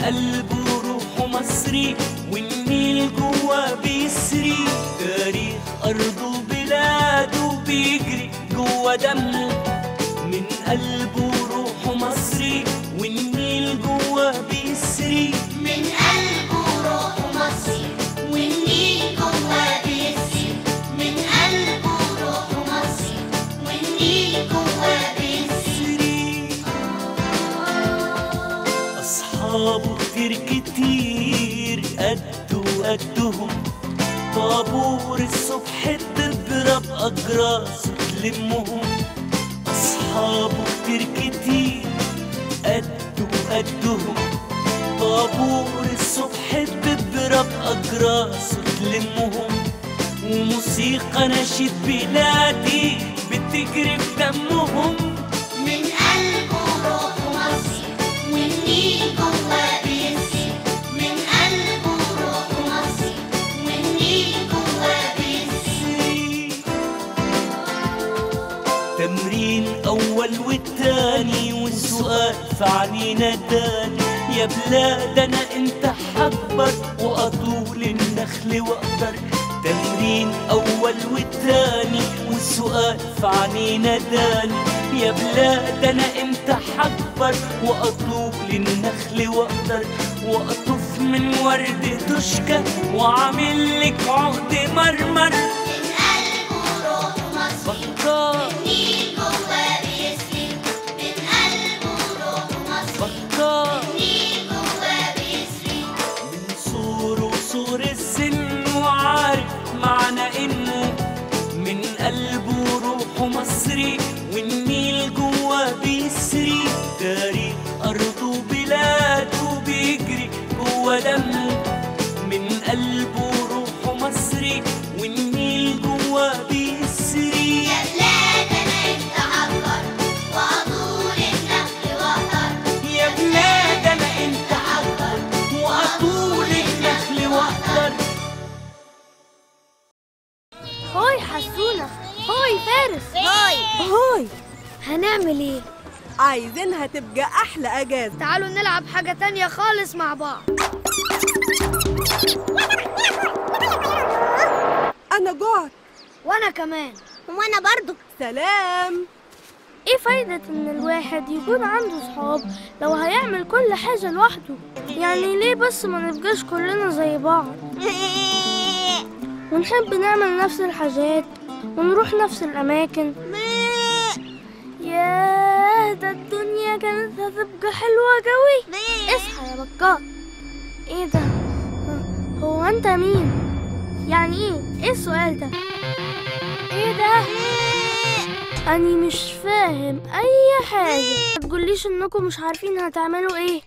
قلبه روحه مصري والنيل جوا بيسري تاريخ أرضه بلاده بيجري جوا دمه من قلبه روحه مصري والنيل جوا بيسري من قلبه روحه مصري والنيل جواه بيسري من قلبه روحه مصري والنيل جواه بيسري أصحابه كتير كتير قده قدهم طابور الصبح تضرب أجراس تلمهم أصحابه كتير كتير قده قدهم طابور الصبح تضرب أجراس تلمهم وموسيقى نشيد بلادي بتجري في دمهم من قلبه روحه مصري والنيل جواه بيسري من قلبه روحه مصري والنيل جواه بيسري تمرين أول والتاني والسؤال في عنينا تاني يا بلاد أنا أنت حكبر وأطول النخل وأقدر تمرين أول والتاني والسؤال في عنينا تاني يا بلاد أنا أنت حكبر وأطول النخل وأقدر وأطف من ورد تشكى وأعمل لك عقد مرمر من قلبه روحه مصري بكار والنيل جواه بيسري من قلبه روحه مصري بكار والنيل جواه بيسري من صوره صور السن وعارف معنى انه من قلبه روحه مصري والنيل جوا بيسري تاريخ ارضه بلاده بيجري جوا دمه من قلبه روحه مصري والنيل جوا بيسري يا بلاد انا انت عبر واطول النخل واقدر يا بلاد انا انت عبر واطول النخل واقدر هاي حسونة هاي فارس هاي هاي هنعمل ايه؟ عايزينها تبقى احلى اجازه تعالوا نلعب حاجة تانية خالص مع بعض انا جوعت وانا كمان وانا برضو سلام ايه فايدة ان الواحد يكون عنده صحاب لو هيعمل كل حاجة لوحده يعني ليه بس ما نبقاش كلنا زي بعض ونحب نعمل نفس الحاجات ونروح نفس الأماكن ياه ده الدنيا كانت هتبقى حلوة جوي اصحى يا بكار ايه ده هو انت مين يعني ايه ايه السؤال ده ايه ده اني مش فاهم اي حاجه ما تقوليش انكم مش عارفين هتعملوا ايه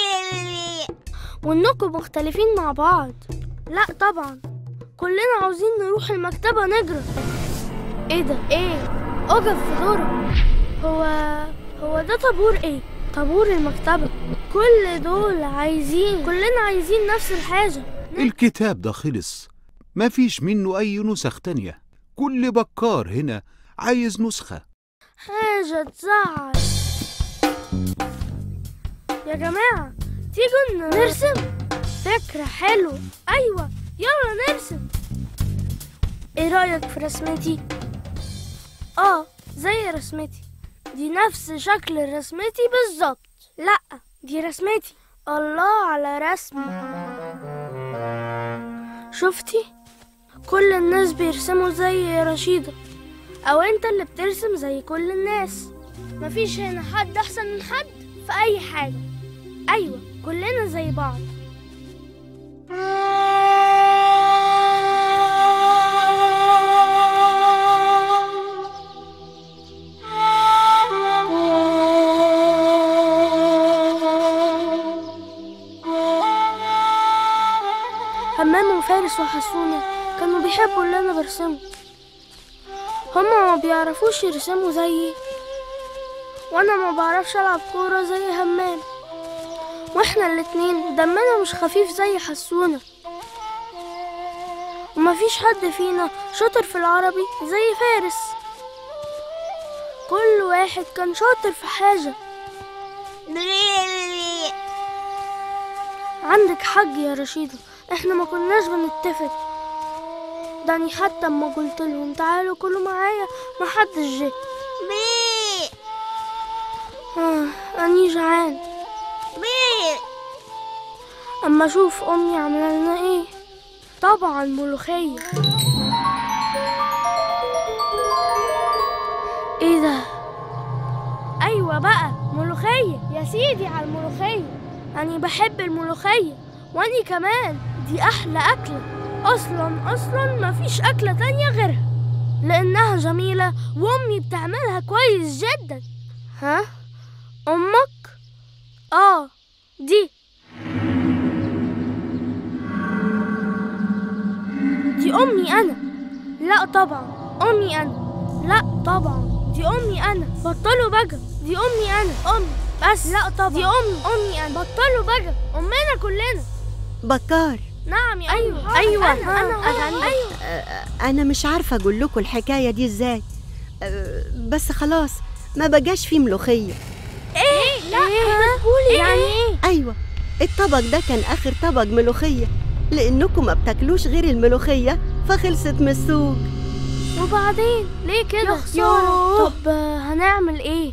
وانكم مختلفين مع بعض لا طبعا كلنا عاوزين نروح المكتبه نجري ايه ده ايه اقف في دورك هو هو ده طابور ايه طابور المكتبه كل دول عايزين كلنا عايزين نفس الحاجه الكتاب ده خلص مفيش منه أي نسخ تانية كل بكار هنا عايز نسخة حاجة تزعل يا جماعة تيجوا نرسم فكرة حلوة أيوة يلا نرسم ايه رأيك في رسمتي؟ اه زي رسمتي دي نفس شكل رسمتي بالظبط لا دي رسمتي الله على رسمي شفتي؟ كل الناس بيرسموا زي رشيدة أو أنت اللي بترسم زي كل الناس مفيش هنا حد أحسن من حد في أي حاجة أيوة كلنا زي بعض همام وفارس وحسونة كانوا بيحبوا اللي أنا برسمه هما ما بيعرفوش يرسموا زيي وانا ما بعرفش العب كوره زي همام واحنا الاتنين دمنا مش خفيف زي حسونه ومفيش حد فينا شاطر في العربي زي فارس كل واحد كان شاطر في حاجه عندك حق يا رشيدة احنا ما كناش بنتفق داني حتى اما قلت لهم تعالوا كلوا معايا ما حدش جه بيه آه اني جعان بيه اما اشوف امي عامله لنا ايه طبعا ملوخيه ايه ده ايوه بقى ملوخيه يا سيدي على الملوخيه انا بحب الملوخيه واني كمان دي احلى اكله اصلا اصلا مفيش اكله تانية غيرها لانها جميله وامي بتعملها كويس جدا ها امك اه دي دي أمي أنا لا طبعا أمي أنا لا طبعا دي أمي أنا بطلوا بقى دي أمي أنا أمي بس لا طبعا دي أمي أمي أنا بطلوا بقى أمنا كلنا بكار نعم يا أيوة أيوة أنا أنا أنا أيوة أنا مش عارفة أقول لكم الحكاية دي إزاي أه، بس خلاص ما بقاش فيه ملوخية إيه لا بتقولي يعني إيه أيوة الطبق ده كان آخر طبق ملوخية لأنكم ما بتاكلوش غير الملوخية فخلصت من السوق وبعدين ليه كده طب آه، هنعمل ايه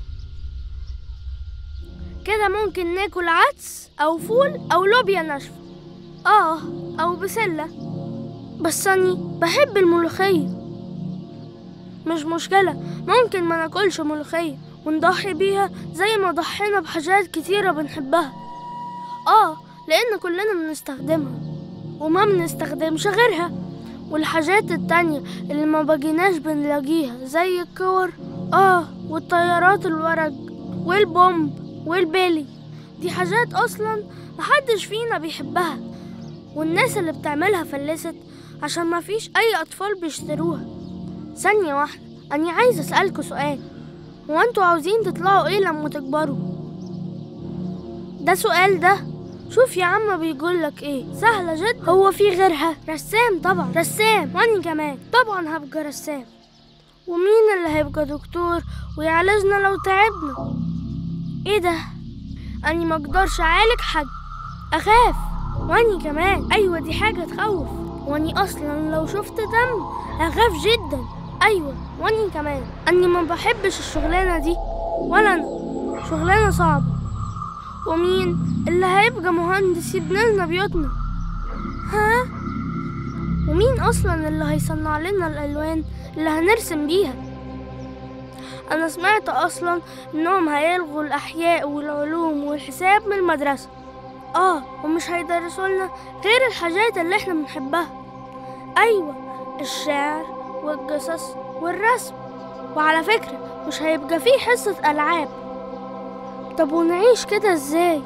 كده ممكن ناكل عدس او فول او لوبيا ناشفه اه او بسله بس اني بحب الملوخيه مش مشكله ممكن ما ناكلش ملوخيه ونضحي بيها زي ما ضحينا بحاجات كتيره بنحبها اه لان كلنا بنستخدمها وما بنستخدمش غيرها والحاجات التانية اللي ما بقيناش بنلاقيها زي الكور اه والطيارات الورق والبومب والبيلي دي حاجات اصلا محدش فينا بيحبها والناس اللي بتعملها فلست عشان ما فيش اي اطفال بيشتروها ثانية واحدة انا عايزة اسألكوا سؤال هو انتوا عاوزين تطلعوا ايه لما تكبروا ده سؤال ده شوف يا عم بيقولك ايه سهلة جدا هو في غيرها رسام طبعا رسام واني كمان طبعا هبقى رسام ومين اللي هيبقى دكتور ويعالجنا لو تعبنا ايه ده اني ما اقدرش اعالج حد اخاف واني كمان ايوه دي حاجة تخوف واني اصلا لو شفت دم اخاف جدا ايوه واني كمان اني ما بحبش الشغلانة دي ولا انا شغلانة صعبة ومين اللي هيبقى مهندس يبني لنا بيوتنا ها ومين اصلا اللي هيصنع لنا الالوان اللي هنرسم بيها انا سمعت اصلا انهم هيلغوا الاحياء والعلوم والحساب من المدرسه اه ومش هيدرسوا لنا غير الحاجات اللي احنا بنحبها ايوه الشعر والقصص والرسم وعلى فكره مش هيبقى فيه حصه العاب طب ونعيش كده ازاي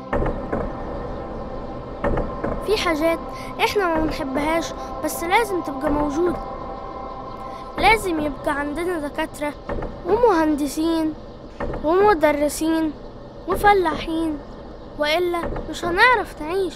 في حاجات احنا ما بنحبهاش بس لازم تبقى موجودة لازم يبقى عندنا دكاترة ومهندسين ومدرسين وفلاحين وإلا مش هنعرف نعيش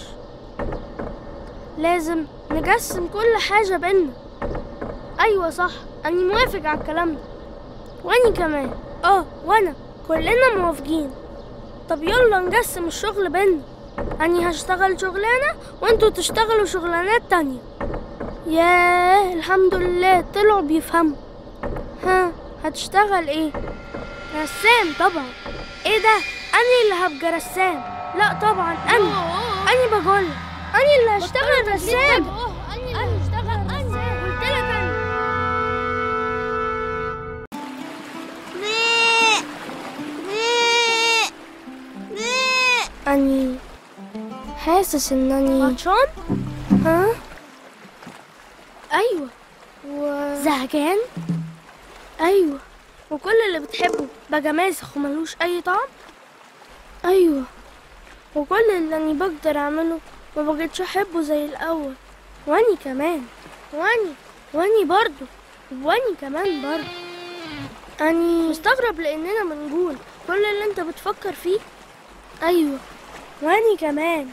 لازم نقسم كل حاجة بينا أيوة صح أني موافق على الكلام ده وأني كمان آه وأنا كلنا موافقين طب يلا نقسم الشغل بينا أني هشتغل شغلانة وانتوا تشتغلوا شغلانات تانية ياه الحمد لله طلعوا بيفهموا ها هتشتغل ايه رسام طبعا ايه ده اني اللي هبقى رسام لا طبعا انا اني بقول اني اللي هشتغل رسام اني اللي هشتغل رسام قلت لك انا بيه بيه بيه اني حاسس انني عطشان ها ايوه و... زهقان ايوه وكل اللي بتحبه بقى ماسخ وملوش اي طعم ايوه وكل اللي اني بقدر اعمله ما بقتش احبه زي الاول واني كمان واني واني برضو واني كمان برضو اني مستغرب لاننا بنقول كل اللي انت بتفكر فيه ايوه واني كمان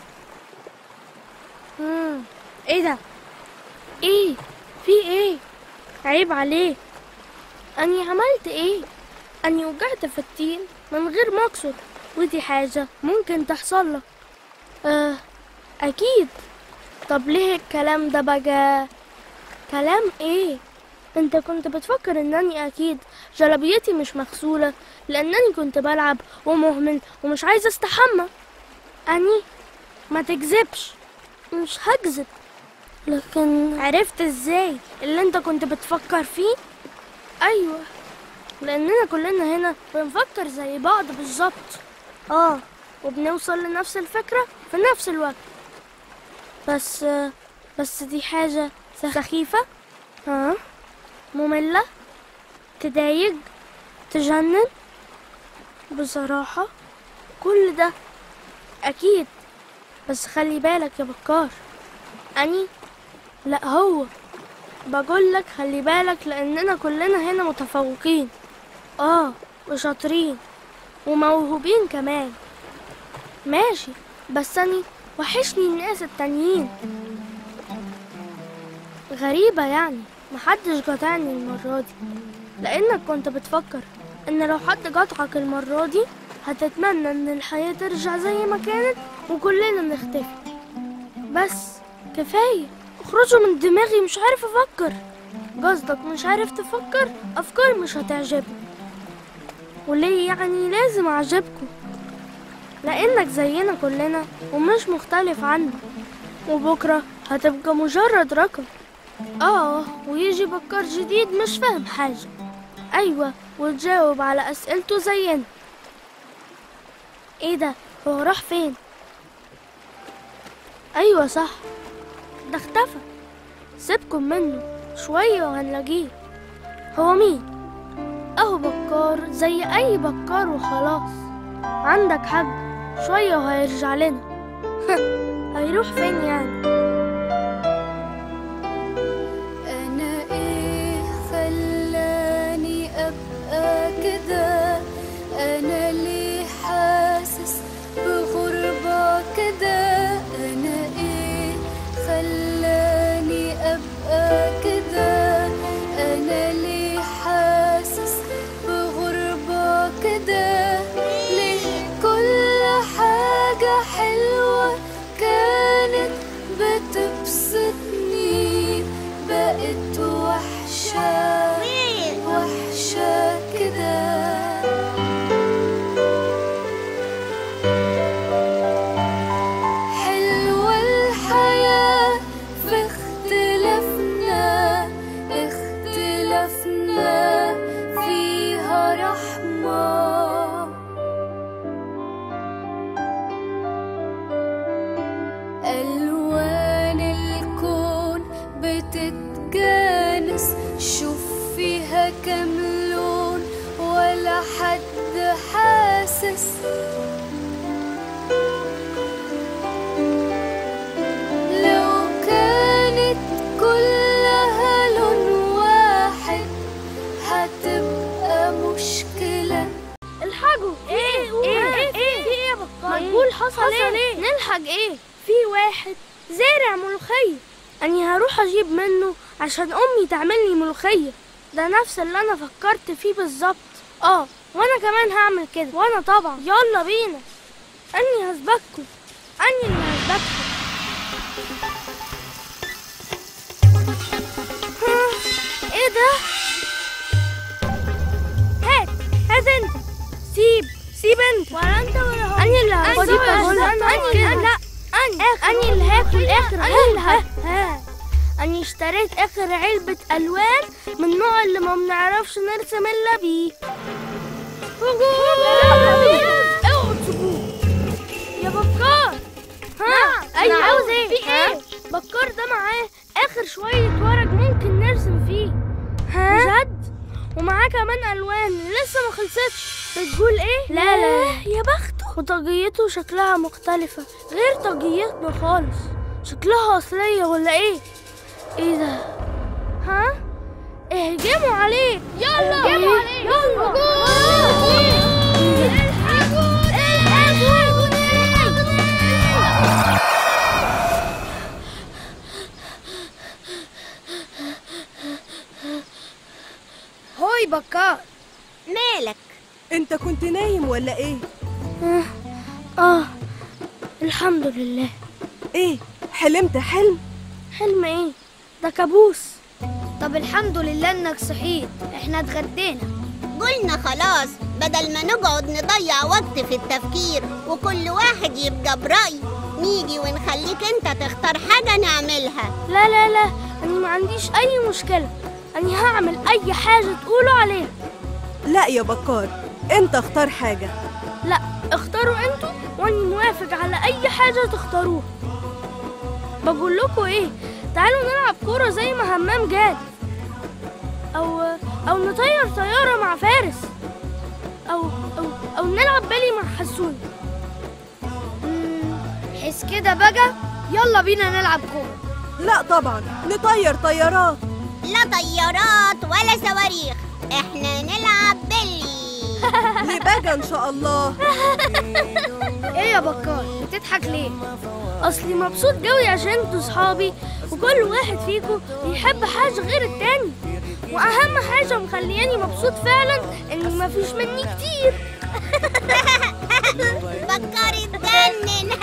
مم. ايه ده ايه في ايه عيب عليك اني عملت ايه اني وقعت في التين من غير ما اقصد ودي حاجة ممكن تحصل لك آه أكيد طب ليه الكلام ده بقى كلام ايه انت كنت بتفكر انني اكيد جلبيتي مش مغسولة لانني كنت بلعب ومهمل ومش عايزة استحمى اني ما تكذبش مش هكذب لكن عرفت ازاي اللي انت كنت بتفكر فيه ايوه لاننا كلنا هنا بنفكر زي بعض بالظبط اه وبنوصل لنفس الفكرة في نفس الوقت بس بس دي حاجة سخيفة ها مملة تضايق تجنن بصراحة كل ده أكيد بس خلي بالك يا بكار أني لا هو بقول لك خلي بالك لأننا كلنا هنا متفوقين آه وشاطرين وموهوبين كمان ماشي بس أني وحشني الناس التانيين غريبة يعني محدش قاطعني المرة دي لأنك كنت بتفكر إن لو حد قاطعك المرة دي هتتمنى إن الحياة ترجع زي ما كانت وكلنا نختفي بس كفاية اخرجوا من دماغي مش عارف أفكر قصدك مش عارف تفكر أفكار مش هتعجبني وليه يعني لازم أعجبكم لأنك زينا كلنا ومش مختلف عنا وبكرة هتبقى مجرد رقم اه ويجي بكار جديد مش فاهم حاجة أيوة وتجاوب على أسئلته زينا ايه ده هو راح فين أيوة صح ده اختفى سيبكم منه شوية وهنلاقيه هو مين أهو بكار زي أي بكار وخلاص عندك حق شوية وهيرجع لنا هيروح فين يعني أنا إيه خلاني أبقى كده أنا ليه حاسس بغربة كده أنا إيه خلاني أبقى كده أنا ليه حاسس بغربة كده ليه كل حاجة حلوة كانت بتبسطني بقت وحشة وحشة كده حلوة الحياة في اختلافنا اختلافنا فيها رحمة ألوان الكون بتتجانس شوف فيها كم لون ولا حد حاسس لو كانت كلها لون واحد هتبقى مشكلة الحقوا ايه ايه ايه في ايه يا بكار مقبول حصل, ايه نلحق ايه في واحد زارع ملوخية اني هروح اجيب منه عشان امي تعمل لي ملوخية ده نفس اللي انا فكرت فيه بالظبط اه وانا كمان هعمل كده وانا طبعا يلا بينا اني هسبقكم اني اللي هسبقكم ها، ايه ده هات هات انت سيب سيب انت ولا انت ولا هو اني اللي هاكل اني لا اني اني اللي هاكل اخر علبة ها اني اشتريت اخر علبة الوان من النوع اللي ما بنعرفش نرسم الا بيه اوعوا تسيبوه يا بكار ها ايوه عاوز ايه في ايه بكار ده معاه اخر شوية ورق ممكن نرسم فيه ها بجد ومعاه كمان الوان لسه ما خلصتش بتقول ايه لا لا يا بخته وطاقيته شكلها مختلفة غير طاقيتنا خالص شكلها اصلية ولا ايه ايه ده ها اهجموا عليه يلا اهجموا عليه يلا هوي بكار مالك انت كنت نايم ولا ايه اه الحمد لله ايه حلمت حلم حلم ايه ده كابوس طب الحمد لله انك صحيت احنا اتغدينا قلنا خلاص بدل ما نقعد نضيع وقت في التفكير وكل واحد يبقى برأي نيجي ونخليك انت تختار حاجة نعملها لا لا لا أنا ما عنديش أي مشكلة أنا هعمل أي حاجة تقولوا عليها لا يا بكار انت اختار حاجة لا اختاروا انتوا وأنا موافق على أي حاجة تختاروها بقول لكم إيه تعالوا نلعب كورة زي ما همام جاد أو أو نطير طيارة مع فارس أو أو أو نلعب بالي مع حسون حس كده بقى يلا بينا نلعب كورة لا طبعا نطير طيارات لا طيارات ولا صواريخ احنا نلعب بلي ليه بقى ان شاء الله ايه يا بكار بتضحك ليه أصلي مبسوط جوي عشان انتوا صحابي وكل واحد فيكم بيحب حاجة غير التاني وأهم حاجة مخلياني مبسوط فعلا إن مفيش مني كتير بكار اتجنن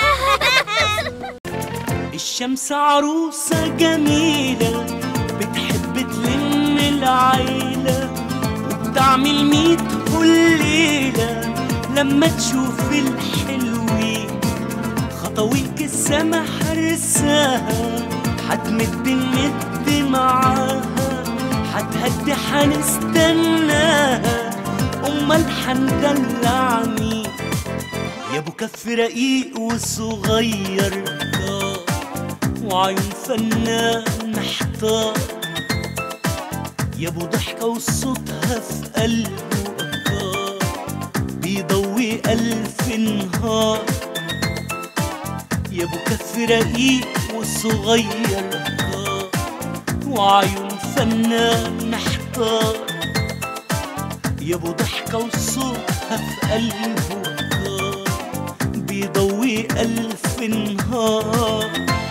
الشمس عروسة جميلة بتحب تلم العيلة وبتعمل ميت كل ليلة لما تشوف الحلوين خطويك السما حرساها هتمد المد معاها هتهدي حنستناها امال حندلع مين يا ابو كف رقيق وصغير آه، وعيون فنان محتار يا ابو ضحكه وصوتها في قلبه آه، بيضوي الف نهار يا ابو كف رقيق وصغير آه، وعيون فنان محتار يا ابو ضحكه وصوتها في قلبه آه، بيضوي الف نهار